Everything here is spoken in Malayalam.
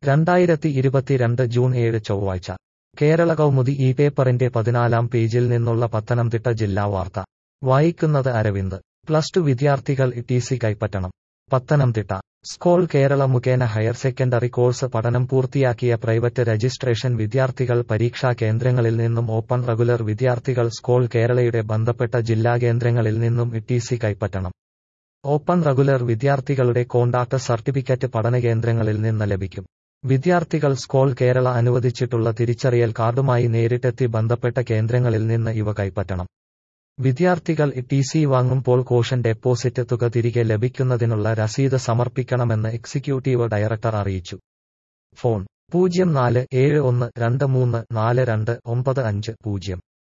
രണ്ടായിരത്തി ഇരുപത്തിരണ്ട് ജൂൺ ഏഴ് ചൊവ്വാഴ്ച കേരള കൗമുദി ഈ പേപ്പറിന്റെ പതിനാലാം പേജിൽ നിന്നുള്ള പത്തനംതിട്ട ജില്ലാ വാർത്ത വായിക്കുന്നത് അരവിന്ദ് പ്ലസ് ടു വിദ്യാർത്ഥികൾ ടി സി കൈപ്പറ്റണം പത്തനംതിട്ട സ്കോൾ കേരള മുഖേന ഹയർ സെക്കൻഡറി കോഴ്സ് പഠനം പൂർത്തിയാക്കിയ പ്രൈവറ്റ് രജിസ്ട്രേഷൻ വിദ്യാർത്ഥികൾ പരീക്ഷാ കേന്ദ്രങ്ങളിൽ നിന്നും ഓപ്പൺ റെഗുലർ വിദ്യാർത്ഥികൾ സ്കോൾ കേരളയുടെ ബന്ധപ്പെട്ട ജില്ലാ കേന്ദ്രങ്ങളിൽ നിന്നും ടി സി കൈപ്പറ്റണം ഓപ്പൺ റെഗുലർ വിദ്യാർത്ഥികളുടെ കോണ്ടാക്ട് സർട്ടിഫിക്കറ്റ് പഠനകേന്ദ്രങ്ങളിൽ നിന്ന് ലഭിക്കും വിദ്യാർത്ഥികൾ സ്കോൾ കേരള അനുവദിച്ചിട്ടുള്ള തിരിച്ചറിയൽ കാർഡുമായി നേരിട്ടെത്തി ബന്ധപ്പെട്ട കേന്ദ്രങ്ങളിൽ നിന്ന് ഇവ കൈപ്പറ്റണം വിദ്യാർത്ഥികൾ ടി സി വാങ്ങുമ്പോൾ കോഷൻ ഡെപ്പോസിറ്റ് തുക തിരികെ ലഭിക്കുന്നതിനുള്ള രസീത് സമർപ്പിക്കണമെന്ന് എക്സിക്യൂട്ടീവ് ഡയറക്ടർ അറിയിച്ചു ഫോൺ പൂജ്യം നാല് ഏഴ് ഒന്ന് രണ്ട് മൂന്ന് നാല് രണ്ട് ഒമ്പത് അഞ്ച് പൂജ്യം